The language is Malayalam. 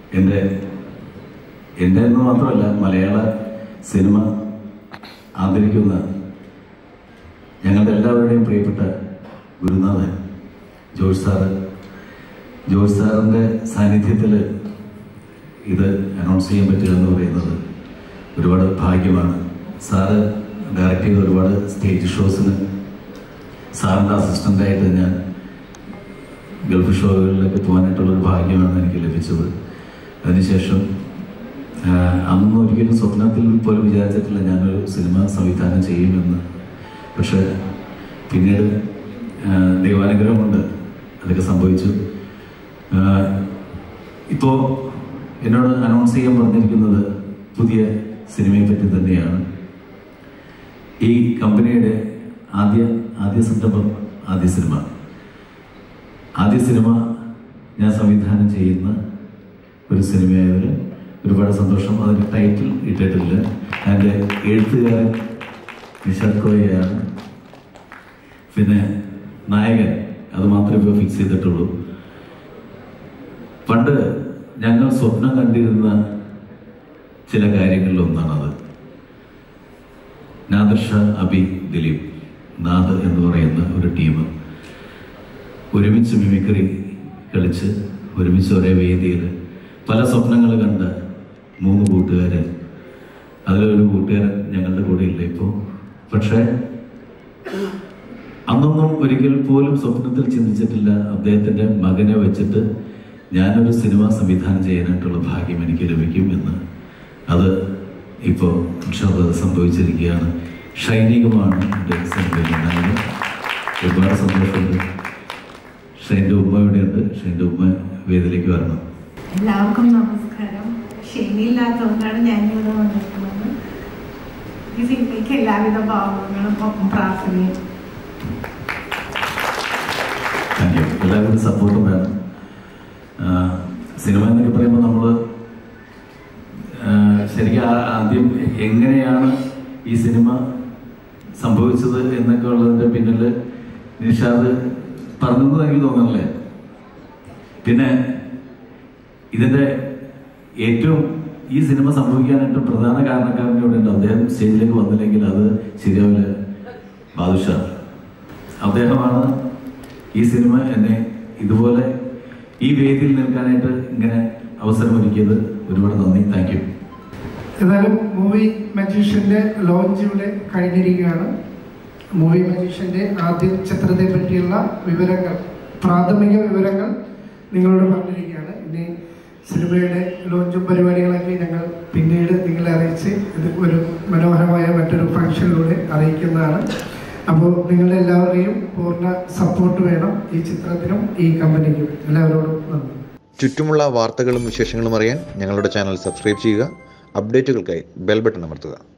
എൻ്റെ എൻ്റെ എന്ന് മാത്രമല്ല മലയാള സിനിമ ആദരിക്കുന്ന ഞങ്ങളുടെ എല്ലാവരുടെയും പ്രിയപ്പെട്ട ഗുരുനാഥൻ ജോർജ് സാറ് ജോർജ് സാറിൻ്റെ സാന്നിധ്യത്തിൽ ഇത് അനൗൺസ് ചെയ്യാൻ പറ്റുക എന്ന് പറയുന്നത് ഒരുപാട് ഭാഗ്യമാണ് സാറ് ഡയറക്റ്റ് ചെയ്ത ഒരുപാട് സ്റ്റേജ് ഷോസിന് സാറിൻ്റെ അസിസ്റ്റൻ്റായിട്ട് ഞാൻ ഗൾഫ് ഷോകളിലൊക്കെ പോകാനായിട്ടുള്ളൊരു ഭാഗ്യമാണ് എനിക്ക് ലഭിച്ചത് അതിനുശേഷം ആ, അന്നൊന്നും ഒരിക്കലും സ്വപ്നത്തിൽ പോലും വിചാരിച്ചിട്ടില്ല ഞാനൊരു സിനിമ സംവിധാനം ചെയ്യുമെന്ന് പക്ഷേ പിന്നീട് ആ, ദൈവാനുഗ്രഹം കൊണ്ട് അതൊക്കെ സംഭവിച്ചു ഇപ്പോൾ എന്നോട് അനൗൺസ് ചെയ്യാൻ പറഞ്ഞിരിക്കുന്നത് പുതിയ സിനിമയെ പറ്റി തന്നെയാണ് ഈ കമ്പനിയുടെ ആദ്യ ആദ്യ സംരംഭം ആദ്യ സിനിമ ആദ്യ സിനിമ ഞാൻ സംവിധാനം ചെയ്യുന്ന ഒരു സിനിമയായതിൽ ഒരുപാട് സന്തോഷം അതിന് ടൈറ്റിൽ ഇട്ടിട്ടില്ല അതിൻ്റെ എഴുത്തുകാരൻ നിഷാദ് കോയയാണ് പിന്നെ നായകൻ അത് മാത്രമേ ഇപ്പോൾ ഫിക്സ് ചെയ്തിട്ടുള്ളൂ പണ്ട് ഞങ്ങൾ സ്വപ്നം കണ്ടിരുന്ന ചില കാര്യങ്ങളിൽ ഒന്നാണത് നാദർഷ അബി ദിലീപ് നാദ് എന്ന് പറയുന്ന ഒരു ടീം ഒരുമിച്ച് മിമിക്രി കളിച്ച് ഒരുമിച്ച് ഒരേ വേദിയിൽ പല സ്വപ്നങ്ങൾ കണ്ട മൂന്ന് കൂട്ടുകാരൻ അതിലൊരു കൂട്ടുകാരൻ ഞങ്ങളുടെ കൂടെ ഇല്ല ഇപ്പോൾ പക്ഷേ അന്നൊന്നും ഒരിക്കൽ പോലും സ്വപ്നത്തിൽ ചിന്തിച്ചിട്ടില്ല അദ്ദേഹത്തിൻ്റെ മകനെ വെച്ചിട്ട് ഞാനൊരു സിനിമ സംവിധാനം ചെയ്യാനായിട്ടുള്ള ഭാഗ്യം എനിക്ക് ലഭിക്കും എന്ന് അത് ഇപ്പോൾ അത് സംഭവിച്ചിരിക്കുകയാണ് ഷൈനികമാണ് എൻ്റെ സിനിമയിൽ ഉണ്ടായത് ഒരുപാട് സന്തോഷമുണ്ട് ഷൈൻ്റെ ഉമ്മ ഇവിടെയുണ്ട് ഷൈൻ്റെ ഉമ്മ വേദിയിലേക്ക് വരണം എല്ലാവർക്കും നമസ്കാരം ശനിയില്ലാത്തതുകൊണ്ടാണ് ഞാൻ ഇവിടെ വന്നിരിക്കുന്നത് ഈ സിനിമയ്ക്ക് എല്ലാവിധ ഭാവങ്ങളും ഒപ്പം പ്രാർത്ഥനയും താങ്ക് യു എല്ലാവരും സപ്പോർട്ടും വേണം ആ, സിനിമ എന്നൊക്കെ പറയുമ്പോൾ നമ്മൾ ശരിക്കും ആ- ആദ്യം എങ്ങനെയാണ് ഈ സിനിമ സംഭവിച്ചത് എന്നൊക്കെ ഉള്ളതിൻ്റെ പിന്നിൽ നിഷാദ് പറഞ്ഞെന്ന് എനിക്ക് തോന്നുന്നല്ലേ പിന്നെ ഇതിൻ്റെ ഏറ്റവും ഈ സിനിമ സംഭവിക്കാനായിട്ട് പ്രധാന കാരണക്കാരൻ ഇവിടെ ഉണ്ട് അദ്ദേഹം സ്റ്റേജിലേക്ക് വന്നില്ലെങ്കിൽ അത് ശരിയാവില്ല ബാദുഷ അദ്ദേഹമാണ് ഈ സിനിമ എന്നെ ഇതുപോലെ ഈ വേദിയിൽ നിൽക്കാനായിട്ട് ഇങ്ങനെ അവസരമൊരുക്കിയത് ഒരുപാട് നന്ദി താങ്ക് യു എന്നാലും മൂവി മജീഷ്യന്റെ ലോഞ്ച് ഇവിടെ കഴിഞ്ഞിരിക്കുകയാണ് മൂവി മജീഷ്യന്റെ ആദ്യ ചിത്രത്തെ പറ്റിയുള്ള വിവരങ്ങൾ പ്രാഥമിക വിവരങ്ങൾ നിങ്ങളോട് പറഞ്ഞിരിക്കുകയാണ് ഇനി സിനിമയുടെ ലോഞ്ചും പരിപാടികളൊക്കെ ഞങ്ങൾ പിന്നീട് നിങ്ങളെ അറിയിച്ച് ഇത് ഒരു മനോഹരമായ മറ്റൊരു ഫംഗ്ഷനിലൂടെ അറിയിക്കുന്നതാണ് അപ്പോൾ നിങ്ങളുടെ എല്ലാവരുടെയും പൂർണ്ണ സപ്പോർട്ട് വേണം ഈ ചിത്രത്തിനും ഈ കമ്പനിക്കും എല്ലാവരോടും നന്ദി ചുറ്റുമുള്ള വാർത്തകളും വിശേഷങ്ങളും അറിയാൻ ഞങ്ങളുടെ ചാനൽ സബ്സ്ക്രൈബ് ചെയ്യുക അപ്ഡേറ്റുകൾക്കായി ബെൽ ബട്ടൺ അമർത്തുക